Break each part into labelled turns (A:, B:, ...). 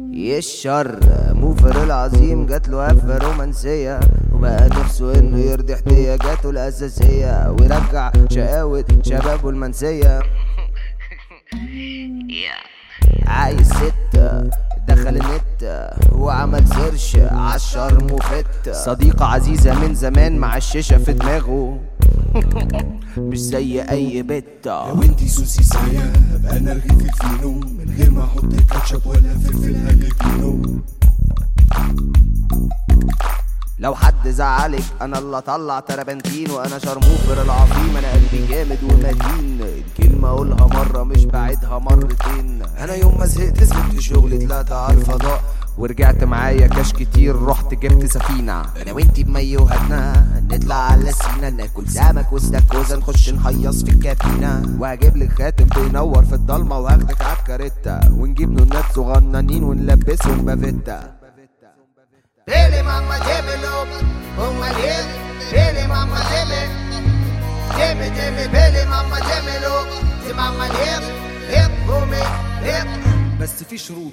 A: الشر موفر العظيم جات له هفة رومانسية وبقى نفسه انه يرضي احتياجاته الاساسية ويرجع شقاوة شبابه المنسية عايز ستة دخل النت وعمل سيرش عالشرم وفت صديقة عزيزة من زمان مع الشيشة في دماغه مش زي اي بت
B: لو انتي سوسي سايا ابقى انا رغيف الفينو من غير ما احط كاتشب ولا فلفل هالبينو
A: لو حد زعلك انا اللي اطلع تربنتين وانا شرموفر العظيم انا قلبي جامد ومتين الكلمة اقولها مرة مش بعدها مرتين انا يوم ما زهقت سبت شغلي طلعت على الفضاء ورجعت معايا كاش كتير رحت جبت سفينة انا وانتي بمي وهدنا نطلع على سينا ناكل سمك واستاكوزا نخش نهيص في الكابينة وهجيب لك خاتم بينور في الضلمة وهاخدك عالكاريتا ونجيب نونات صغننين ونلبسهم بافيتا
C: Dele mamma démelo, ponga bien. Dele mamma deme, deme deme. Dele mamma démelo, دي mamma ليب ليب بومي ليب.
B: بس في شروط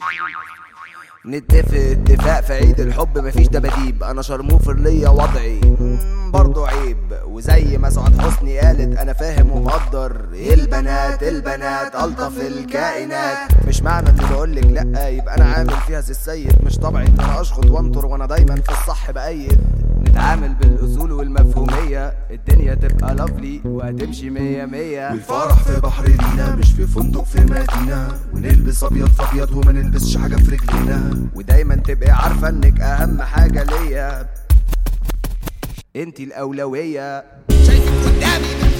A: نتفق اتفاق في عيد الحب مفيش دباديب انا شرموفر ليا وضعي مم، برضو عيب وزي ما سعاد حسني قالت انا فاهم ومقدر البنات البنات الطف الكائنات مش معنى اني بقولك لا يبقى انا عامل فيها زي السيد مش طبعي ان انا اشخط وانطر وانا دايما في الصح بايد نتعامل بالاصول والمفهوميه الدنيا تبقى لافلي وهتمشي مية مية
B: والفرح في بحر لينا مش في فندق في مدينة ونلبس ابيض في ابيض وما نلبسش حاجة في رجلينا
A: ودايما تبقي عارفة انك اهم حاجة ليا انتي الاولوية
C: شايفك قدامي